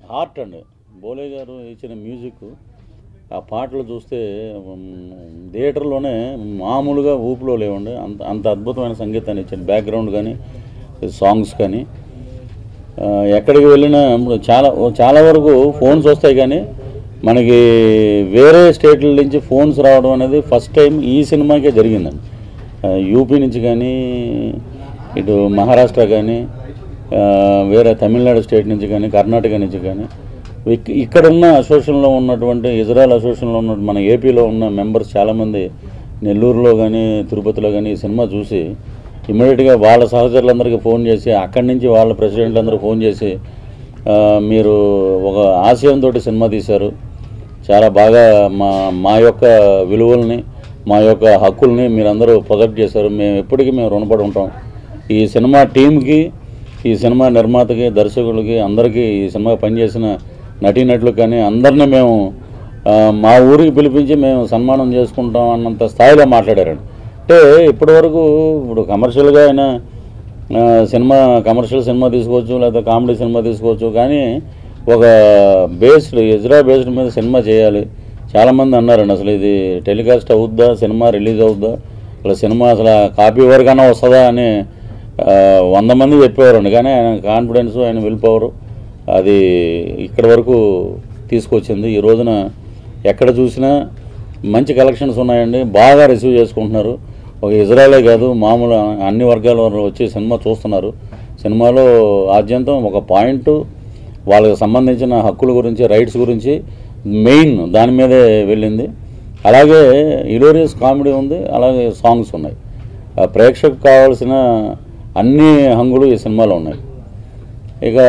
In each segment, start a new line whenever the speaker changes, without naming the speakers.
Art అండి బోలే గారు ఇచ్చిన మ్యూజిక్ ఆ పాటలు చూస్తే ఉమ్, థియేటర్లోనే మామూలుగా ఊపులో లేవండి అంత అంత అద్భుతమైన సంగీతాన్ని ఇచ్చిన బ్యాక్గ్రౌండ్ కానీ సాంగ్స్ కానీ ఆ, ఎక్కడికి వెళ్ళినా చాలా చాలా వరకు ఫోన్స్ వస్తాయి కానీ మనకి వేరే స్టేట్ల నుంచి ఫోన్స్ రావడం అనేది ఫస్ట్ టైం ఈ సినిమాకే జరిగిందండి ఆ, యూపీ నుంచి కానీ ఇటు మహారాష్ట్ర కానీ ఆ, వేరే తమిళనాడు స్టేట్ నుంచి కానీ కర్ణాటక నుంచి కానీ ఇక్- ఇక్కడ ఉన్న అసోసియేషన్లో ఉన్నటువంటి ఇజ్రాయల్ అసోసియేషన్లో ఉన్న మన ఏపీలో ఉన్న మెంబర్స్ చాలామంది నెల్లూరులో కానీ తిరుపతిలో కానీ ఈ సినిమా చూసి ఇమ్మీడియట్గా వాళ్ళ సహచరులందరికీ ఫోన్ చేసి అక్కడి నుంచి వాళ్ళ ప్రెసిడెంట్లందరూ ఫోన్ చేసి ఆ, మీరు ఒక ఆశయంతో సినిమా తీశారు చాలా బాగా మా మా యొక్క విలువల్ని మా యొక్క హక్కుల్ని మీరందరూ ప్రొజెక్ట్ చేశారు మేము ఎప్పటికీ మేము రుణపడి ఉంటాం ఈ సినిమా టీంకి ఈ సినిమా నిర్మాతకి దర్శకులకి అందరికీ ఈ సినిమా పనిచేసిన నటీనటులకు కానీ అందరినీ మేము ఆ, మా ఊరికి పిలిపించి మేము సన్మానం చేసుకుంటాం అన్నంత స్థాయిలో మాట్లాడారండి అంటే ఇప్పటివరకు ఇప్పుడు కమర్షియల్గా అయినా ఆ, సినిమా కమర్షియల్ సినిమా తీసుకోవచ్చు లేదా కామెడీ సినిమా తీసుకోవచ్చు కానీ ఒక బేస్డ్ ఇజ్రా బేస్డ్ మీద సినిమా చేయాలి చాలామంది అన్నారండి అసలు ఇది టెలికాస్ట్ అవుద్దా సినిమా రిలీజ్ అవుద్దా అసలు సినిమా అసలు కాపీ వరకన్నా వస్తుందా అని ఆ, వంద మంది చెప్పేవారండి కానీ ఆయన కాన్ఫిడెన్స్ ఆయన విల్ పవర్ అది ఇక్కడి వరకు తీసుకొచ్చింది ఈ రోజున ఎక్కడ చూసినా మంచి కలెక్షన్స్ ఉన్నాయండి బాగా రిసీవ్ చేసుకుంటున్నారు ఒక ఇజ్రాయలే కాదు మామూలు అన్ని వర్గాల వారు వచ్చి సినిమా చూస్తున్నారు సినిమాలో ఆద్యంతం ఒక పాయింట్ వాళ్ళకి సంబంధించిన హక్కుల గురించి రైట్స్ గురించి మెయిన్ దాని మీదే వెళ్ళింది అలాగే ఇలోరియస్ కామెడీ ఉంది అలాగే సాంగ్స్ ఉన్నాయి ఆ ప్రేక్షకు కావాల్సిన అన్ని హంగులు ఈ సినిమాలో ఉన్నాయి ఇక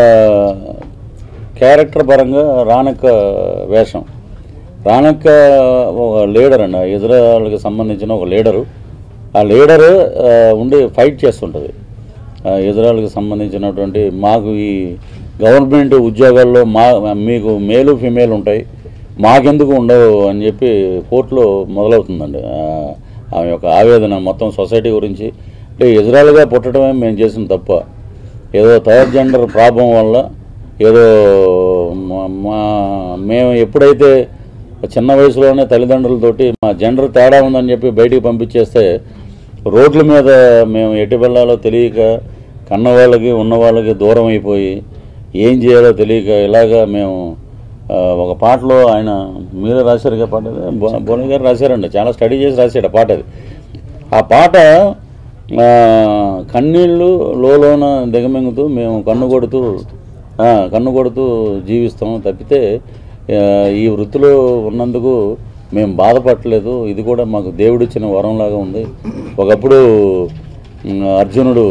క్యారెక్టర్ పరంగా రానక్క వేషం రానక్క ఒక లీడర్ అండి ఇజ్రాయల్కి సంబంధించిన ఒక లీడరు ఆ లీడర్ ఉండి ఫైట్ చేస్తుంటుంది ఆ ఇజ్రాయల్కి సంబంధించినటువంటి మాకు ఈ గవర్నమెంట్ ఉద్యోగాల్లో మా మీకు మేలు ఫిమేల్ ఉంటాయి మాకెందుకు ఉండవు అని చెప్పి కోర్టులో మొదలవుతుందండి ఆ, ఆమె యొక్క ఆవేదన మొత్తం సొసైటీ గురించి అంటే ఇజ్రాయల్గా పుట్టడమే మేము చేసిన తప్ప ఏదో థర్డ్ జెండర్ ప్రాబ్లం వల్ల ఏదో మా- మా మేము ఎప్పుడైతే చిన్న వయసులోనే తల్లిదండ్రులతోటి మా జెండర్ తేడా ఉందని చెప్పి బయటికి పంపించేస్తే రోడ్ల మీద మేము ఎటు వెళ్ళాలో తెలియక కన్నవాళ్ళకి ఉన్నవాళ్ళకి దూరం అయిపోయి ఏం చేయాలో తెలియక ఇలాగా మేము ఆ, ఒక పాటలో ఆయన మీరే రాశారు కదా పాట అది? బో- బోని గారు రాశారండి చాలా స్టడీ చేసి రాశాడు ఆ పాట అది ఆ పాట ఆ, కన్నీళ్ళు లోలోన దిగమింగుతూ మేము కన్ను కొడుతూ ఆ, కన్ను కొడుతూ జీవిస్తాం తప్పితే ఆ, ఈ వృత్తిలో ఉన్నందుకు మేము బాధపడలేదు ఇది కూడా మాకు దేవుడిచ్చిన వరంలాగా ఉంది ఒకప్పుడు ఉమ్, అర్జునుడు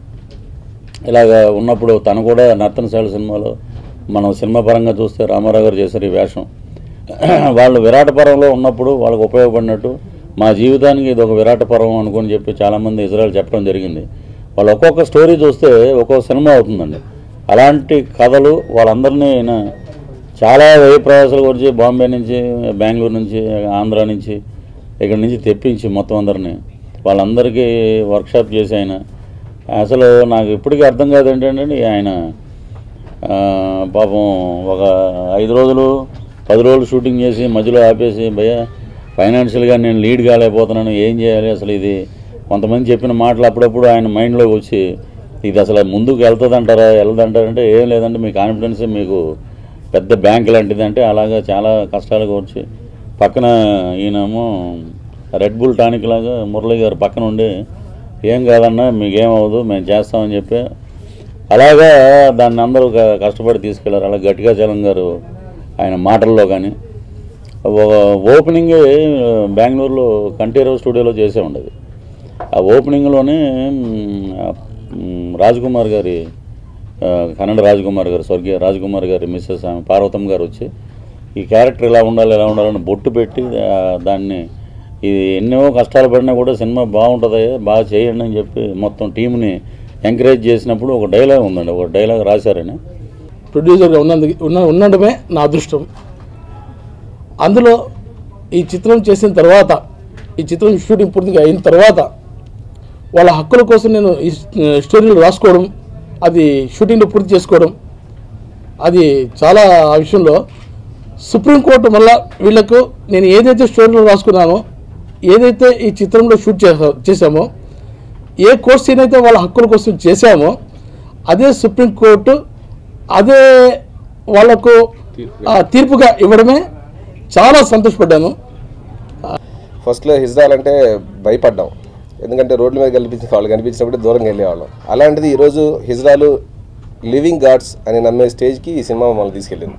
ఇలాగ ఉన్నప్పుడు తను కూడా నర్తనశాల సినిమాలో మనం సినిమా పరంగా చూస్తే రామారావు గారు చేశారు ఈ వేషం వాళ్ళు విరాట పర్వంలో ఉన్నప్పుడు వాళ్ళకి ఉపయోగపడినట్టు మా జీవితానికి ఇది ఒక విరాట పర్వం అనుకొని చెప్పి చాలామంది ఇజ్రాయల్ చెప్పడం జరిగింది వాళ్ళు ఒక్కొక్క స్టోరీ చూస్తే ఒక్కొక్క సినిమా అవుతుందండి అలాంటి కథలు వాళ్ళందరినీ ఆయన చాలా వ్యయ ప్రయాసాల గురించి బాంబే నుంచి బెంగళూరు నుంచి ఆంధ్ర నుంచి ఇక్కడ నుంచి తెప్పించి మొత్తం అందరినీ వాళ్ళందరికీ వర్క్షాప్ చేసి ఆయన అసలు నాకు ఇప్పటికీ అర్థం కాదు ఏంటంటే ఆయన ఆ, పాపం ఒక ఐదు రోజులు పది రోజులు షూటింగ్ చేసి మధ్యలో ఆపేసి భయ్య ఫైనాన్షియల్గా నేను లీడ్ కాలేకపోతున్నాను ఏం చేయాలి అసలు ఇది కొంతమంది చెప్పిన మాటలు అప్పుడప్పుడు ఆయన మైండ్లోకి వచ్చి ఇది అసలు ముందుకు వెళ్తుందంటారా వెళ్ళదంటారంటే ఏం లేదంటే మీ కాన్ఫిడెన్స్ మీకు పెద్ద బ్యాంక్ లాంటిది అంటే అలాగా చాలా కష్టాలకు వచ్చి పక్కన ఈయనేమో రెడ్ బుల్ టానిక్ లాగా మురళి గారు పక్కన ఉండి ఏం కాదన్నా మీకేమవదు మేము చేస్తామని చెప్పి అలాగా దాన్ని అందరూ క- కష్టపడి తీసుకెళ్లారు అలా గట్టిగా చలం గారు ఆయన మాటల్లో కానీ ఒక ఓపెనింగ్ బెంగళూరులో కంఠీరావు స్టూడియోలో చేసే ఉండేది ఆ ఓపెనింగ్లోనే మ్, ఆ, మ్, రాజ్కుమార్ గారి ఆ, కన్నడ రాజ్కుమార్ గారు స్వర్గీయ రాజ్కుమార్ గారి మిస్సెస్ ఆమె పార్వతమ్మ గారు వచ్చి ఈ క్యారెక్టర్ ఇలా ఉండాలి ఎలా ఉండాలని బొట్టు పెట్టి ఆ, దాన్ని ఇది ఎన్నో కష్టాలు పడినా కూడా సినిమా బాగుంటుంది బాగా చేయండి అని చెప్పి మొత్తం టీంని ఎంకరేజ్ చేసినప్పుడు ఒక డైలాగ్ ఉందండి ఒక డైలాగ్ రాశారని
ప్రొడ్యూసర్గా ఉన్నందుకు ఉన్న ఉండడమే నా అదృష్టం అందులో ఈ చిత్రం చేసిన తర్వాత ఈ చిత్రం షూటింగ్ పూర్తిగా అయిన తర్వాత వాళ్ళ హక్కుల కోసం నేను ఈ స్టోరీలు రాసుకోవడం అది షూటింగ్లో పూర్తి చేసుకోవడం అది చాలా ఆ విషయంలో సుప్రీంకోర్టు మళ్ళా వీళ్ళకు నేను ఏదైతే స్టోరీలో రాసుకున్నానో ఏదైతే ఈ చిత్రంలో షూట్ చేసా చేశామో ఏ క్వశ్చన్ అయితే వాళ్ళ హక్కుల కోసం చేశామో అదే సుప్రీంకోర్టు అదే వాళ్లకు ఆ, తీర్పుగా ఇవ్వడమే చాలా సంతోషపడ్డాను
ఫస్ట్లో హిజ్రాల్ అంటే భయపడ్డాం ఎందుకంటే రోడ్ల మీద కనిపించిన వాళ్ళు కనిపించినప్పుడు దూరంగా వెళ్ళేవాళ్ళం అలాంటిది ఈరోజు హిజ్రాలు లివింగ్ గాడ్స్ అని నమ్మే స్టేజ్కి ఈ సినిమా మమ్మల్ని తీసుకెళ్ళింది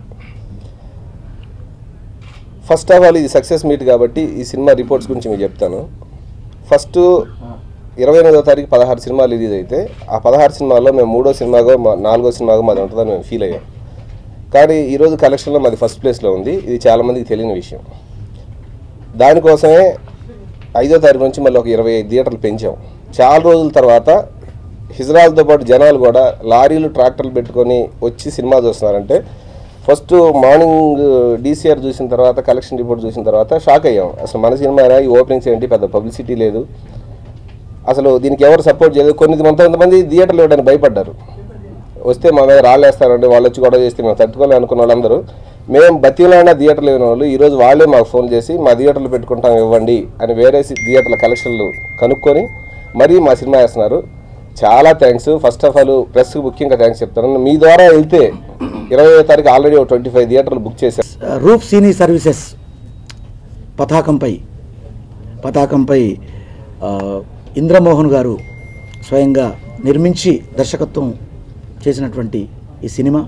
ఫస్ట్ ఆఫ్ ఆల్ ఇది సక్సెస్ మీట్ కాబట్టి ఈ సినిమా రిపోర్ట్స్ గురించి మీకు చెప్తాను ఫస్ట్ ఇరవై ఎనిమిదో తారీఖు పదహారు సినిమాలు రిలీజ్ అయితే ఆ పదహారు సినిమాల్లో మేము మూడో సినిమాగో మా నాలుగో సినిమాగో మాది ఉంటుందని మేము ఫీల్ అయ్యాం కానీ ఈరోజు కలెక్షన్లో మాది ఫస్ట్ ప్లేస్లో ఉంది ఇది చాలామందికి తెలియని విషయం దానికోసమే ఐదో తారీఖు నుంచి మళ్ళీ ఒక ఇరవై ఐదు థియేటర్లు పెంచాం చాలా రోజుల తర్వాత హిజ్రాల్తో పాటు జనాలు కూడా లారీలు ట్రాక్టర్లు పెట్టుకొని వచ్చి సినిమా చూస్తున్నారంటే ఫస్ట్ మార్నింగ్ డీసీఆర్ చూసిన తర్వాత కలెక్షన్ రిపోర్ట్ చూసిన తర్వాత షాక్ అయ్యాం అసలు మన సినిమా ఈ ఓపెనింగ్స్ ఏంటి పెద్ద పబ్లిసిటీ లేదు అసలు దీనికి ఎవరు సపోర్ట్ చేయలేదు కొన్ని కొంతమంది థియేటర్లు ఇవ్వడానికి భయపడ్డారు వస్తే మా మీద రాళ్ళేస్తారండి వాళ్ళు వచ్చి గొడవ చేస్తే మేము తట్టుకోలేము అనుకున్న వాళ్ళందరూ మేము బతిలాడిన థియేటర్లు ఇవ్వని వాళ్ళు ఈరోజు వాళ్ళే మాకు ఫోన్ చేసి మా థియేటర్లు పెట్టుకుంటాం ఇవ్వండి అని వేరే సి- థియేటర్ల కలెక్షన్లు కనుక్కొని మరీ మా సినిమా వేస్తున్నారు చాలా థ్యాంక్స్ ఫస్ట్ ఆఫ్ ఆల్ ప్రెస్కి ముఖ్యంగా థ్యాంక్స్ చెప్తాను మీ ద్వారా వెళ్తే ఇరవై తారీఖు ఆల్రెడీ ఒక ట్వంటీ ఫైవ్ థియేటర్లు బుక్ చేశారు
రూప్ సీనీ సర్వీసెస్ పతాకంపై పతాకంపై ఆ, ఇంద్రమోహన్ గారు స్వయంగా నిర్మించి దర్శకత్వం చేసినటువంటి ఈ సినిమా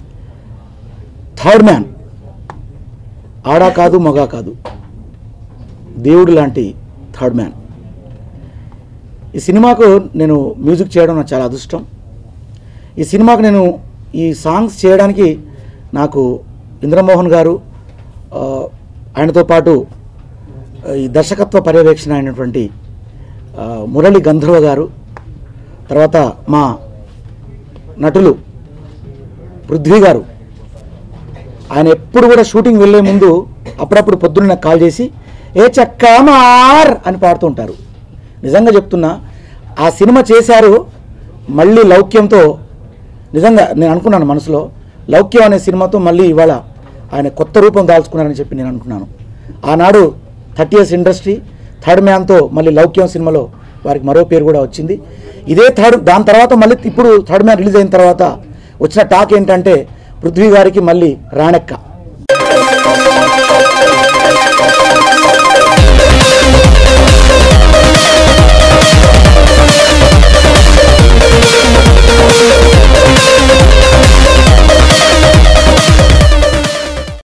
థర్డ్ మ్యాన్ ఆడా కాదు మగా కాదు దేవుడు లాంటి థర్డ్ మ్యాన్ ఈ సినిమాకు నేను మ్యూజిక్ చేయడం నాకు చాలా అదృష్టం ఈ సినిమాకు నేను ఈ సాంగ్స్ చేయడానికి నాకు ఇంద్రమోహన్ గారు ఆ, ఆయనతో పాటు ఆ, ఈ దర్శకత్వ పర్యవేక్షణ అయినటువంటి ఆ, మురళి గంధర్వ గారు తర్వాత మా నటులు పృథ్వీ గారు ఆయన ఎప్పుడు కూడా షూటింగ్ వెళ్ళే ముందు అప్పుడప్పుడు పొద్దున్న నాకు కాల్ చేసి ఏ చక్కామార్ అని పాడుతూ ఉంటారు నిజంగా చెప్తున్నా ఆ సినిమా చేశారు మళ్ళీ లౌక్యంతో నిజంగా నేను అనుకున్నాను మనసులో లౌక్యం అనే సినిమాతో మళ్ళీ ఇవాళ ఆయన కొత్త రూపం దాల్చుకున్నారని చెప్పి నేను అనుకున్నాను ఆనాడు థర్టీ ఇయర్స్ ఇండస్ట్రీ థర్డ్ మ్యాన్తో మళ్ళీ లౌక్యం సినిమాలో వారికి మరో పేరు కూడా వచ్చింది ఇదే థర్డ్ దాని తర్వాత మళ్ళీ ఇప్పుడు థర్డ్ మ్యాన్ రిలీజ్ అయిన తర్వాత వచ్చిన టాక్ ఏంటంటే పృథ్వీ గారికి మళ్ళీ రాణెక్క